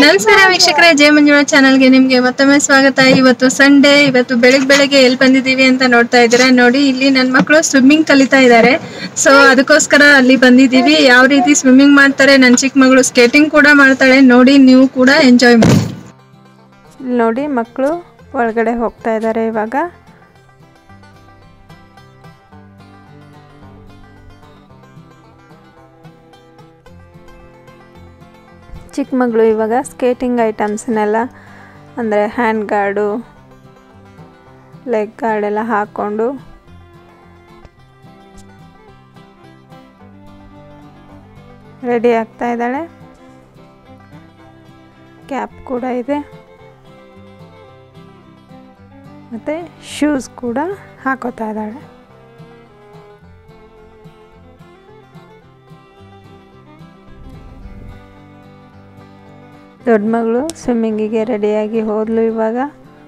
ನಮಸ್ಕಾರ ವೀಕ್ಷಕರೇ ಜಯ ಮಂಜುಳಾ ಚಾನಲ್ಗೆ ನಿಮ್ಗೆ ಮತ್ತೊಮ್ಮೆ ಸ್ವಾಗತ ಇವತ್ತು ಸಂಡೇ ಇವತ್ತು ಬೆಳಿಗ್ಗೆ ಬೆಳಗ್ಗೆ ಎಲ್ಲಿ ಬಂದಿದ್ದೀವಿ ಅಂತ ನೋಡ್ತಾ ಇದ್ದೀರಾ ನೋಡಿ ಇಲ್ಲಿ ನನ್ನ ಮಕ್ಕಳು ಸ್ವಿಮ್ಮಿಂಗ್ ಕಲಿತಾ ಇದ್ದಾರೆ ಸೊ ಅದಕ್ಕೋಸ್ಕರ ಅಲ್ಲಿ ಬಂದಿದ್ದೀವಿ ಯಾವ ರೀತಿ ಸ್ವಿಮ್ಮಿಂಗ್ ಮಾಡ್ತಾರೆ ನನ್ನ ಚಿಕ್ಕ ಮಗಳು ಸ್ಕೇಟಿಂಗ್ ಕೂಡ ಮಾಡ್ತಾಳೆ ನೋಡಿ ನೀವು ಕೂಡ ಎಂಜಾಯ್ ಮಾಡಿ ಇಲ್ಲಿ ನೋಡಿ ಮಕ್ಕಳು ಒಳಗಡೆ ಹೋಗ್ತಾ ಇದ್ದಾರೆ ಇವಾಗ ಚಿಕ್ಕ ಮಗಳು ಇವಾಗ ಸ್ಕೇಟಿಂಗ್ ಐಟಮ್ಸ್ನೆಲ್ಲ ಅಂದರೆ ಹ್ಯಾಂಡ್ ಗಾರ್ಡು ಲೆಗ್ ಗಾರ್ಡ್ ಎಲ್ಲ ಹಾಕ್ಕೊಂಡು ರೆಡಿ ಆಗ್ತಾ ಇದ್ದಾಳೆ ಕ್ಯಾಪ್ ಕೂಡ ಇದೆ ಮತ್ತು ಶೂಸ್ ಕೂಡ ಹಾಕೋತಾ ಇದ್ದಾಳೆ ದೊಡ್ಡ ಮಗಳು ಸ್ವಿಮ್ಮಿಂಗಿಗೆ ರೆಡಿಯಾಗಿ ಹೋದ್ಲು ಇವಾಗ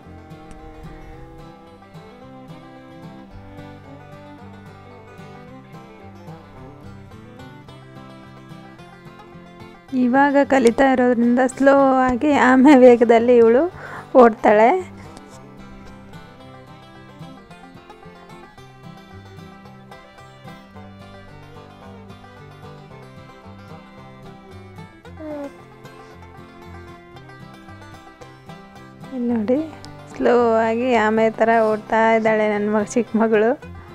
ಇವಾಗ ಕಲಿತಾ ಇರೋದ್ರಿಂದ ಸ್ಲೋ ಆಗಿ ಆಮೇಲೆ ವೇಗದಲ್ಲಿ ಇವಳು ಓಡ್ತಾಳೆ ಇಲ್ಲಿ ನೋಡಿ ಸ್ಲೋ ಆಗಿ ಆಮೇಲೆ ಥರ ಓಡ್ತಾ ಇದ್ದಾಳೆ ನನ್ನ ಮಗ ಚಿಕ್ಕ ಮಗಳು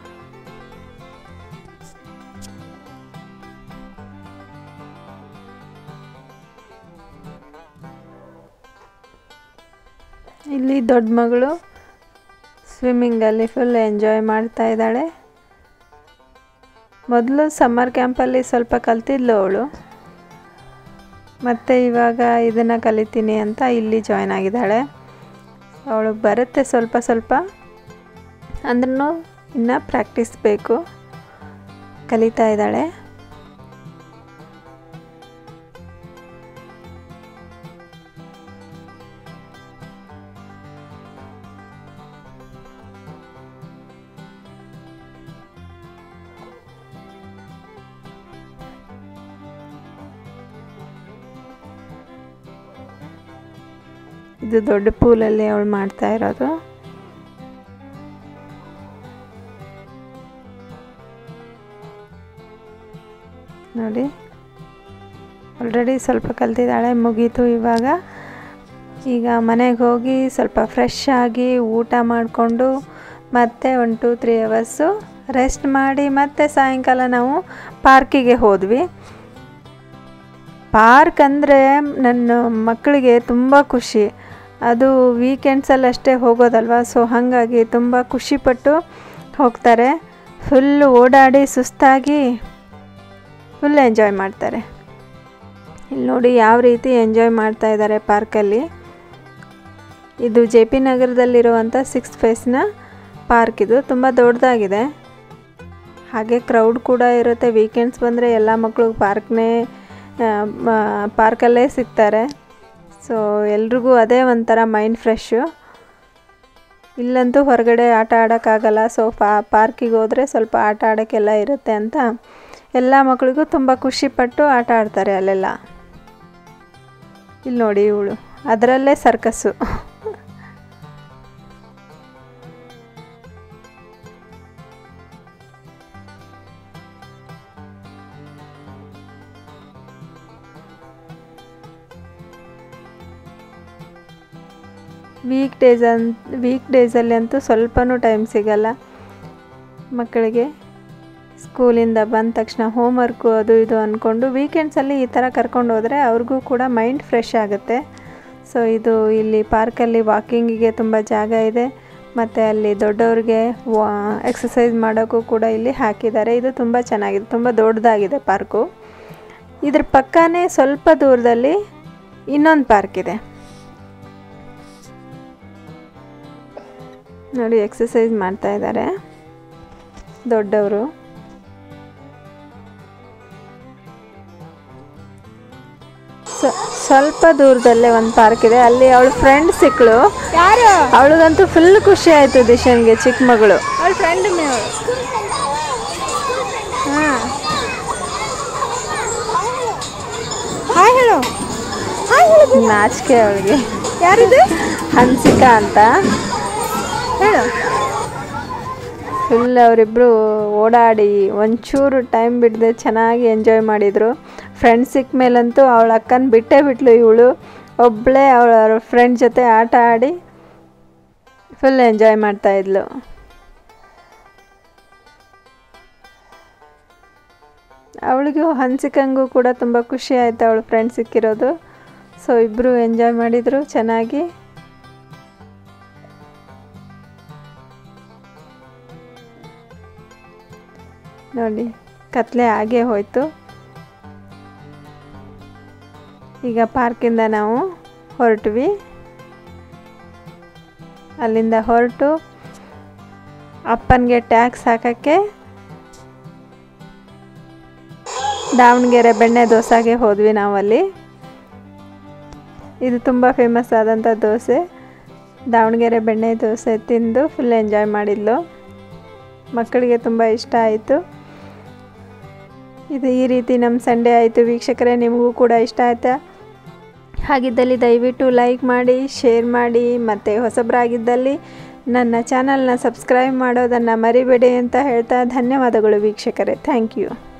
ಇಲ್ಲಿ ದೊಡ್ಡ ಮಗಳು ಸ್ವಿಮ್ಮಿಂಗಲ್ಲಿ ಫುಲ್ ಎಂಜಾಯ್ ಮಾಡ್ತಾ ಇದ್ದಾಳೆ ಮೊದಲು ಸಮ್ಮರ್ ಕ್ಯಾಂಪಲ್ಲಿ ಸ್ವಲ್ಪ ಕಲ್ತಿದ್ಲು ಅವಳು ಮತ್ತು ಇವಾಗ ಇದನ್ನು ಕಲಿತೀನಿ ಅಂತ ಇಲ್ಲಿ ಜಾಯ್ನ್ ಆಗಿದ್ದಾಳೆ ಅವಳಿಗೆ ಬರುತ್ತೆ ಸ್ವಲ್ಪ ಸ್ವಲ್ಪ ಅಂದ್ರೂ ಇನ್ನೂ ಪ್ರಾಕ್ಟೀಸ್ ಬೇಕು ಕಲಿತಾ ಇದ್ದಾಳೆ ಇದು ದೊಡ್ಡ ಪೂಲಲ್ಲಿ ಅವಳು ಮಾಡ್ತಾ ಇರೋದು ನೋಡಿ ಆಲ್ರೆಡಿ ಸ್ವಲ್ಪ ಕಲ್ತಿದ್ದಾಳೆ ಮುಗೀತು ಇವಾಗ ಈಗ ಮನೆಗೆ ಹೋಗಿ ಸ್ವಲ್ಪ ಫ್ರೆಶ್ ಆಗಿ ಊಟ ಮಾಡಿಕೊಂಡು ಮತ್ತೆ one two three hours rest ಮಾಡಿ ಮತ್ತೆ ಸಾಯಂಕಾಲ ನಾವು ಪಾರ್ಕಿಗೆ ಹೋದ್ವಿ ಪಾರ್ಕ್ ಅಂದರೆ ನನ್ನ ಮಕ್ಕಳಿಗೆ ತುಂಬ ಖುಷಿ ಅದು ವೀಕೆಂಡ್ಸಲ್ಲಿ ಅಷ್ಟೇ ಹೋಗೋದಲ್ವ ಸೊ ಹಾಗಾಗಿ ತುಂಬ ಖುಷಿಪಟ್ಟು ಹೋಗ್ತಾರೆ ಫುಲ್ ಓಡಾಡಿ ಸುಸ್ತಾಗಿ ಫುಲ್ ಎಂಜಾಯ್ ಮಾಡ್ತಾರೆ ಇಲ್ಲಿ ನೋಡಿ ಯಾವ ರೀತಿ ಎಂಜಾಯ್ ಮಾಡ್ತಾ ಇದ್ದಾರೆ ಪಾರ್ಕಲ್ಲಿ ಇದು ಜೆ ಪಿ ನಗರದಲ್ಲಿರುವಂಥ ಸಿಕ್ಸ್ ಫೇಸ್ನ ಪಾರ್ಕ್ ಇದು ತುಂಬ ದೊಡ್ಡದಾಗಿದೆ ಹಾಗೆ ಕ್ರೌಡ್ ಕೂಡ ಇರುತ್ತೆ ವೀಕೆಂಡ್ಸ್ ಬಂದರೆ ಎಲ್ಲ ಮಕ್ಕಳು ಪಾರ್ಕ್ನೇ ಪಾರ್ಕಲ್ಲೇ ಸಿಗ್ತಾರೆ ಸೊ ಎಲ್ರಿಗೂ ಅದೇ ಒಂಥರ ಮೈಂಡ್ ಫ್ರೆಶ್ಶು ಇಲ್ಲಂತೂ ಹೊರಗಡೆ ಆಟ ಆಡೋಕ್ಕಾಗಲ್ಲ ಸೊ ಪಾ ಪಾರ್ಕಿಗೆ ಹೋದರೆ ಸ್ವಲ್ಪ ಆಟ ಆಡೋಕ್ಕೆಲ್ಲ ಇರುತ್ತೆ ಅಂತ ಎಲ್ಲ ಮಕ್ಕಳಿಗೂ ತುಂಬ ಖುಷಿಪಟ್ಟು ಆಟ ಆಡ್ತಾರೆ ಅಲ್ಲೆಲ್ಲ ಇಲ್ಲಿ ನೋಡಿ ಇವಳು ಅದರಲ್ಲೇ circus weekdays and week ಡೇಸಲ್ಲಿ ಅಂತೂ ಸ್ವಲ್ಪನೂ ಟೈಮ್ ಸಿಗಲ್ಲ ಮಕ್ಕಳಿಗೆ ಸ್ಕೂಲಿಂದ ಬಂದ ತಕ್ಷಣ ಹೋಮ್ವರ್ಕು ಅದು ಇದು ಅಂದ್ಕೊಂಡು ವೀಕೆಂಡ್ಸಲ್ಲಿ ಈ ಥರ ಕರ್ಕೊಂಡು ಹೋದರೆ ಅವ್ರಿಗೂ ಕೂಡ ಮೈಂಡ್ ಫ್ರೆಶ್ ಆಗುತ್ತೆ ಸೊ ಇದು ಇಲ್ಲಿ ಪಾರ್ಕಲ್ಲಿ ವಾಕಿಂಗಿಗೆ ತುಂಬ ಜಾಗ ಇದೆ ಮತ್ತು ಅಲ್ಲಿ ದೊಡ್ಡವ್ರಿಗೆ ವಾ ಎಕ್ಸಸೈಸ್ ಮಾಡೋಕ್ಕೂ ಕೂಡ ಇಲ್ಲಿ ಹಾಕಿದ್ದಾರೆ ಇದು ತುಂಬ ಚೆನ್ನಾಗಿದೆ ತುಂಬ ದೊಡ್ಡದಾಗಿದೆ ಪಾರ್ಕು ಇದ್ರ ಪಕ್ಕನೇ ಸ್ವಲ್ಪ ದೂರದಲ್ಲಿ ಇನ್ನೊಂದು ಪಾರ್ಕ್ ಇದೆ ನೋಡಿ ಎಕ್ಸಸೈಸ್ ಮಾಡ್ತಾ ಇದ್ದಾರೆ ದೊಡ್ಡವರು ಸ್ವಲ್ಪ ದೂರದಲ್ಲೇ ಒಂದು ಪಾರ್ಕ್ ಇದೆ ಅಲ್ಲಿ ಅವಳ ಫ್ರೆಂಡ್ ಸಿಕ್ಕಳು ಯಾರು ಅವಳಿಗಂತೂ ಫುಲ್ ಖುಷಿ ಆಯಿತು ದಿಶನ್ಗೆ ಚಿಕ್ಕ ಮಗಳು ಅವಳ ಫ್ರೆಂಡ್ ಮೇವ್ ಹಾಂ ಹಾಯ್ ಹೇಳು ಹಾಯ್ ನಾಚಿಕೆ ಅವಳಿಗೆ ಯಾರಿದೆ ಹನ್ಸಿಕಾ ಅಂತ ಹೇಳು ಫುಲ್ ಅವರಿಬ್ಬರು ಓಡಾಡಿ ಒಂಚೂರು ಟೈಮ್ ಬಿಡದೆ ಚೆನ್ನಾಗಿ ಎಂಜಾಯ್ ಮಾಡಿದರು ಫ್ರೆಂಡ್ ಸಿಕ್ಕ ಮೇಲಂತೂ ಅವಳ ಅಕ್ಕನ ಬಿಟ್ಟೇ ಬಿಟ್ಲು ಇವಳು ಒಬ್ಬಳೇ ಅವಳ ಫ್ರೆಂಡ್ ಜೊತೆ ಆಟ ಆಡಿ ಫುಲ್ ಎಂಜಾಯ್ ಮಾಡ್ತಾಯಿದ್ಲು ಅವಳಿಗೂ ಹನ್ಸಿಕಂಗೂ ಕೂಡ ತುಂಬ ಖುಷಿ ಆಯಿತು ಅವಳು ಫ್ರೆಂಡ್ ಸಿಕ್ಕಿರೋದು ಸೊ ಇಬ್ಬರು ಎಂಜಾಯ್ ಮಾಡಿದರು ಚೆನ್ನಾಗಿ ನೋಡಿ ಕತ್ಲೆ ಆಗೇ ಹೋಯಿತು ಈಗ ಪಾರ್ಕಿಂದ ನಾವು ಹೊರಟ್ವಿ ಅಲ್ಲಿಂದ ಹೊರಟು ಅಪ್ಪನಿಗೆ ಟ್ಯಾಕ್ಸ್ ಹಾಕೋಕ್ಕೆ ದಾವಣಗೆರೆ ಬೆಣ್ಣೆ ದೋಸೆಗೆ ಹೋದ್ವಿ ನಾವಲ್ಲಿ ಇದು ತುಂಬ ಫೇಮಸ್ ಆದಂಥ ದೋಸೆ ದಾವಣಗೆರೆ ಬೆಣ್ಣೆ ದೋಸೆ ತಿಂದು ಫುಲ್ ಎಂಜಾಯ್ ಮಾಡಿದ್ಲು ಮಕ್ಕಳಿಗೆ ತುಂಬ ಇಷ್ಟ ಆಯಿತು ಇದು ಈ ರೀತಿ ನಮ್ಮ ಸಂಡೇ ಆಯಿತು ವೀಕ್ಷಕರೇ ನಿಮಗೂ ಕೂಡ ಇಷ್ಟ ಆಯ್ತಾ ಹಾಗಿದ್ದಲ್ಲಿ ದಯವಿಟ್ಟು ಲೈಕ್ ಮಾಡಿ ಶೇರ್ ಮಾಡಿ ಮತ್ತು ಹೊಸಬರಾಗಿದ್ದಲ್ಲಿ ನನ್ನ ಚಾನಲ್ನ ಸಬ್ಸ್ಕ್ರೈಬ್ ಮಾಡೋದನ್ನು ಮರಿಬೇಡಿ ಅಂತ ಹೇಳ್ತಾ ಧನ್ಯವಾದಗಳು ವೀಕ್ಷಕರೇ ಥ್ಯಾಂಕ್ ಯು